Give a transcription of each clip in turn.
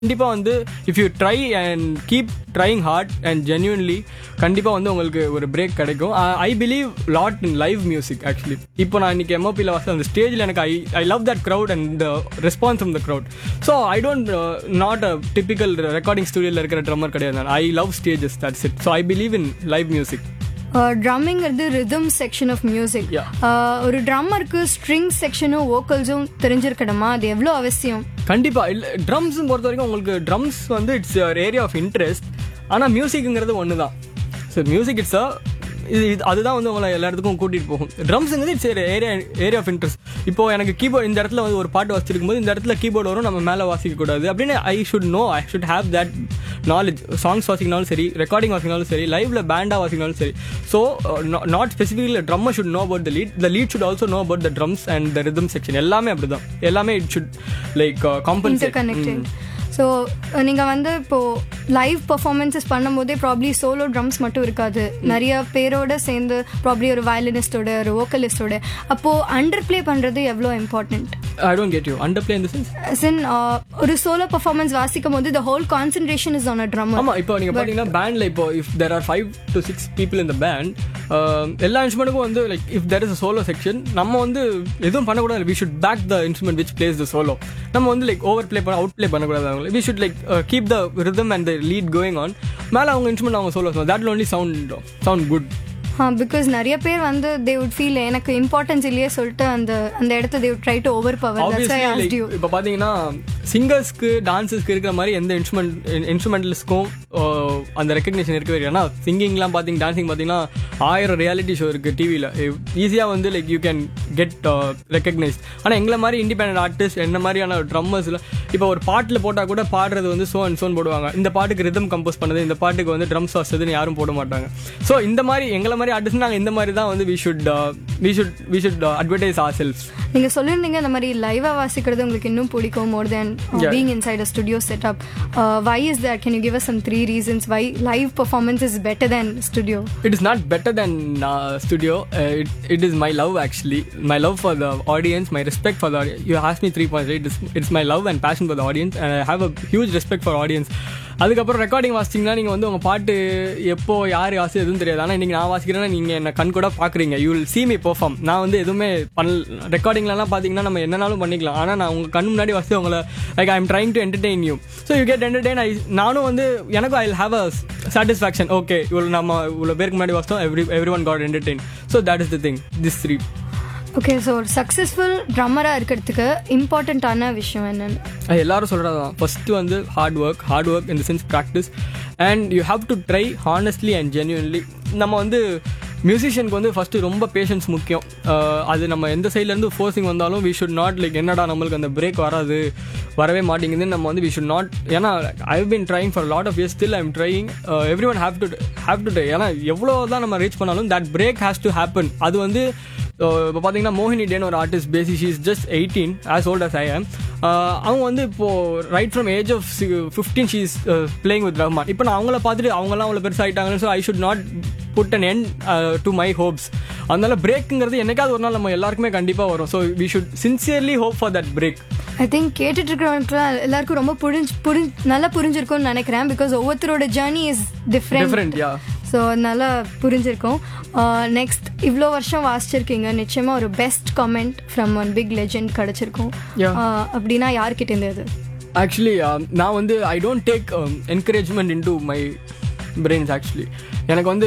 கண்டிப்பாக வந்து if you try and keep trying hard and genuinely கண்டிப்பாக வந்து உங்களுக்கு ஒரு பிரேக் கிடைக்கும் I believe lot in live music actually இப்போ நான் இன்னைக்கு எம்ஓபியில் வாசல் அந்த ஸ்டேஜில் எனக்கு I I love that crowd and the response from the crowd so I don't not a typical recording ஸ்டுடியோவில் இருக்கிற ட்ரம்மர் கிடையாது I love stages that's it so I believe in live music ட்ரம்மிங்கிறது rhythm section of music Yeah. ஒரு ட்ரம்மருக்கு string செக்ஷனும் வோக்கல்ஸும் தெரிஞ்சிருக்கணுமா அது எவ்வளோ அவசியம் கண்டிப்பா இல்ல ட்ரம்ஸ் பொறுத்த வரைக்கும் உங்களுக்கு ட்ரம்ஸ் வந்து இட்ஸ் ஏரியா ஆஃப் இன்ட்ரெஸ்ட் ஆனா மியூசிக்ங்கிறது ஒன்று தான் ஸோ மியூசிக் இட்ஸ் இது இது- அதுதான் வந்து உங்களை எல்லா இடத்துக்கும் கூட்டிட்டு போகும் ட்ரம்ஸுங்கிறது it's area area of interest இப்போ எனக்கு கீபோர்ட் இந்த இடத்துல வந்து ஒரு பாட்டு வச்சிருக்கும் போது இந்த இடத்துல கீபோர்டு வரும் நம்ம மேலே வாசிக்க கூடாது அப்படின்னு I should know I should have that knowledge songs வாசிக்கினாலும் சரி ரெக்கார்டிங் வாசிக்கினாலும் சரி லைவ்ல பேண்டா வாசிக்கினாலும் சரி so not specifically drummer should know about the lead the lead should also know about the drums and the rhythm section எல்லாமே அப்படிதான் எல்லாமே it should like compensate interconnected so நீங்கள் வந்து இப்போ லைவ் பர்ஃபார்மன்ஸஸ் பண்ணும்போதே ப்ராப்ளி சோலோ ட்ரம்ஸ் மட்டும் இருக்காது நிறைய பேரோட சேர்ந்து ப்ராப்ளி ஒரு வயலினிஸ்டோட ஒரு வோக்கலிஸ்டோட அப்போ அண்டர் ப்ளே பண்ணுறது எவ்வளோ important I don't get you under play இந்த சென்ஸ் சின் ஒரு சோலோ பர்ஃபார்மன்ஸ் வாசிக்கும் போது the whole concentration is on a drummer ஆமா இப்போ நீங்க பாத்தீங்கன்னா பேண்ட்ல இப்போ if there are five to six people இந்த பேண்ட் எல்லா இன்ஸ்ட்ருமெண்ட்டுக்கும் வந்து like if there is a solo section நம்ம வந்து எதுவும் பண்ணக்கூடாது we should back the instrument which plays the solo நம்ம வந்து லைக் ஓவர் ப்ளே பண்ண அவுட் ப்ளே பண்ணக்கூடாது அவங்க we should like keep the rhythm and the lead going on மேலே அவங்க இன்ஸ்ட்ருமெண்ட் அவங்க solo that only sound sound good because நிறைய பேர் வந்து தே வுட் ஃபீல் எனக்கு இம்பார்ட்டன்ஸ் இல்லையே சொல்லிட்டு அந்த அந்த இடத்த they would try to over power that's I asked you இப்போ பார்த்தீங்கன்னா சிங்கர்ஸ்க்கு டான்ஸஸ்க்கு இருக்கிற மாதிரி எந்த இன்ஸ்ட்ருமெண்ட் இன்ஸ்ட்ருமெண்டலிஸ்க்கும் அந்த ரெக்கக்னேஷன் இருக்கவே இல்லை ஏன்னா சிங்கிங்லாம் பார்த்தீங்க டான்சிங் பார்த்தீங்கன்னா ஆயிரம் ரியாலிட்டி ஷோ இருக்குது டிவியில் ஈஸியாக வந்து like you can get recognise ஆனால் எங்களை மாதிரி இண்டிபெண்டன்ட் ஆர்டிஸ்ட் என்ன மாதிரியான ட்ரம்மர்ஸில் இப்போ ஒரு பாட்டில் போட்டால் கூட பாடுறது வந்து சோ அண்ட் சோன் போடுவாங்க இந்த பாட்டுக்கு ரிதம் கம்போஸ் பண்ணது இந்த பாட்டுக்கு வந்து ட்ரம்ஸ் வாசதுன்னு யாரும் போட மாட்டாங்க ஸோ இந்த மாதிரி எங்களை மாதிரி ஆர்டிஸ்ட் நாங்கள் இந்த மாதிரி தான் வந்து we should we should we should advertise or sells நீங்க சொல்லியிருந்தீங்க இந்த மாதிரி லைவா வாசிக்கிறது உங்களுக்கு இன்னும் பிடிக்கும் more than being inside a studio setup why is that can you give us some three reasons why live performance is better than studio It is not better than uh, studio. Uh, it, it is my love actually. My love for the audience, my respect for the audience. You asked me three points, right? It's, it's my love and passion for the audience, and I have a huge respect for audience. அதுக்கப்புறம் recording வாசிச்சிங்கன்னா நீங்கள் வந்து உங்கள் பாட்டு எப்போ யார் வாசி எதுவும் தெரியாது ஆனால் இன்றைக்கி நான் வாசிக்கிறேன்னா நீங்கள் என்ன கண் கூட பார்க்குறீங்க you will see me perform நான் வந்து எதுவுமே பண்ண ரெக்கார்டிங்லலாம் பார்த்தீங்கன்னா நம்ம என்னனாலும் பண்ணிக்கலாம் ஆனால் நான் உங்கள் கண் முன்னாடி வாசி உங்களை like I am trying to entertain you so you get entertain I நானும் வந்து எனக்கும் I have a satisfaction okay இவ்வளோ நம்ம இவ்வளோ பேருக்கு முன்னாடி வாசித்தோம் every every one got entertain so that is the thing this three okay so ஒரு சக்ஸஸ்ஃபுல் ட்ரம்மராக இருக்கிறதுக்கு இம்பார்ட்டண்ட்டான விஷயம் என்னன்னு அது எல்லாரும் சொல்கிறது தான் ஃபஸ்ட்டு வந்து ஹார்ட் ஒர்க் ஹார்ட் ஒர்க் இந்த sense practice and you have to try honestly and genuinely நம்ம வந்து மியூசிஷியனுக்கு வந்து ஃபஸ்ட்டு ரொம்ப பேஷன்ஸ் முக்கியம் அஹ் அது நம்ம எந்த சைட்லேருந்து ஃபோர்ஸிங் வந்தாலும் வி ஷுட் நாட் லைக் என்னடா நம்மளுக்கு அந்த பிரேக் வராது வரவே மாட்டேங்குதுன்னு நம்ம வந்து வி ஷுட் நாட் ஏன்னா I been trying for lot of years still I'm trying every one have to have to try ஏன்னா எவ்வளோ தான் நம்ம ரீச் பண்ணாலும் that break has to happen அது வந்து இப்போ பார்த்தீங்கன்னா மோகினி டேன் ஒரு artist bassist she is just eighteen as old as I am அவங்க வந்து இப்போ right from age of fifteen she is playing with Rahman இப்போ நான் அவங்கள பார்த்துட்டு அவங்கலாம் அவ்வளோ பெருசாகிட்டாங்கன்னு so I should not put an end to my hopes அதனால பிரேக்குங்கிறது என்னைக்காவது ஒரு நாள் நம்ம எல்லாருக்குமே கண்டிப்பாக வரும் so we should sincerely hope for that break I think கேட்டுட்டு இருக்கிறவங்களுக்குலாம் எல்லாருக்கும் ரொம்ப புரிஞ்சு புரிஞ்சு நல்லா புரிஞ்சிருக்கும்னு நினைக்கிறேன் பிகாஸ் ஒவ்வொருத்தரோட journey is different different yeah so அதனால புரிஞ்சிருக்கும் நெக்ஸ்ட் இவ்வளோ வருஷம் வாசிச்சிருக்கீங்க நிச்சயமா ஒரு best comment from one big legend கிடைச்சிருக்கும் Yeah. Uh, அப்படின்னா யார்கிட்ட இருந்து அது ஆக்சுவலி நான் வந்து I don't take encouragement in to my brains actually எனக்கு வந்து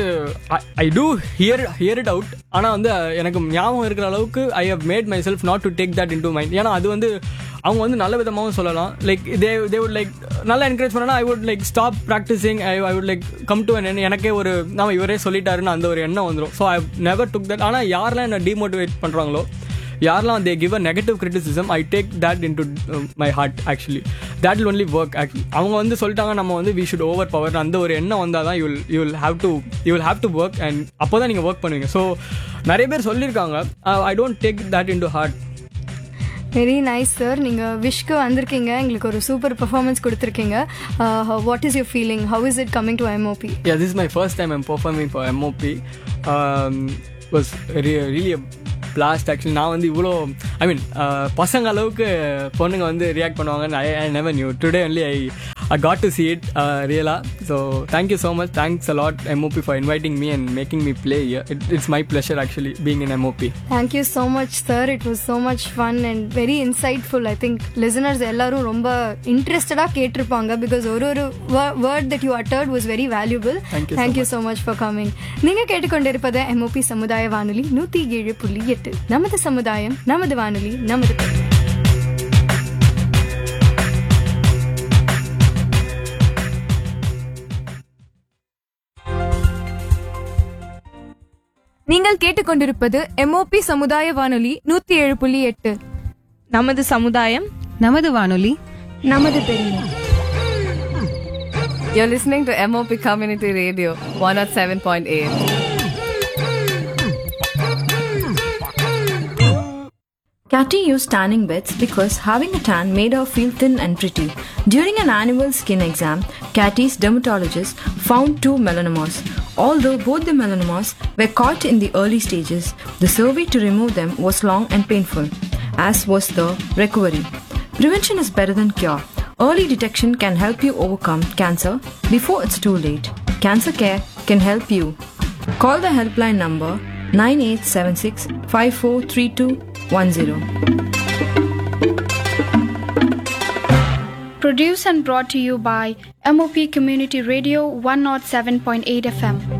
I do hear hear it out ஆனால் வந்து அஹ், எனக்கு ஞாபகம் இருக்கிற அளவுக்கு I have made my self not to take that in to mind ஏன்னா அது வந்து அவங்க வந்து நல்ல விதமாகவும் சொல்லலாம் like they they would like நல்லா என்கரேஜ் பண்ணனா I would like stop practising I I would like come to an எனக்கே ஒரு நம்ம இவரே சொல்லிட்டாருன்னு அந்த ஒரு எண்ணம் வந்துடும் so I never took that ஆனால் யாரெல்லாம் என்ன டிமோட்டிவேட் பண்ணுறாங்களோ யாரெல்லாம் they give a negative criticism I take that in to my heart actually that will only work actually அவங்க வந்து சொல்லிட்டாங்க நம்ம வந்து வி ஷுட் ஓவர் பவர் அந்த ஒரு எண்ணம் வந்தால் தான் you will you will have to you will have to work and அப்போ தான் நீங்கள் ஒர்க் பண்ணுவீங்க ஸோ நிறைய பேர் சொல்லியிருக்காங்க I don't take that in to heart very nice sir நீங்கள் விஷக்கு வந்திருக்கீங்க எங்களுக்கு ஒரு சூப்பர் பெர்ஃபார்மன்ஸ் கொடுத்துருக்கீங்க what is your feeling how is it coming to MOP Yeah, this is my first time I'm performing for MOP. Um, was re- really a blast actually நான் வந்து இவ்வளோ ஐ மீன் பசங்க அளவுக்கு பொண்ணுங்க வந்து ரியாக்ட் பண்ணுவாங்கன்னு I I never knew today only I I got to see it ரியலா so thank you so much thanks a lot MOP for inviting me and making me play it it's my pleasure actually being in MOP thank you so much sir it was so much fun and very insightful I think listeners எல்லாரும் ரொம்ப இன்ட்ரெஸ்டடாக கேட்டிருப்பாங்க because ஒரு ஒரு word that you uttered was very valuable Thank you so thank you so much for coming நீங்கள் கேட்டுக்கொண்டிருப்பது MOP சமுதாய வானொலி நூற்றி ஏழு புள்ளி எட்டு நமது சமுதாயம் நமது வானொலி நமது பெருமை. நீங்கள் கேட்டுக்கொண்டிருப்பது எம்ஓபி சமுதாய வானொலி நூத்தி ஏழு புள்ளி எட்டு நமது சமுதாயம் நமது வானொலி நமது பெருமை You're listening to MOP Community Radio 107.8. Catty used tanning beds because having a tan made her feel thin and pretty. During an annual skin exam, Catty's dermatologist found two melanomas. Although both the melanomas were caught in the early stages, the survey to remove them was long and painful, as was the recovery. Prevention is better than cure. Early detection can help you overcome cancer before it's too late. Cancer Care can help you. Call the helpline number 9876 543210. Produced and brought to you by MOP Community Radio 107.8 FM.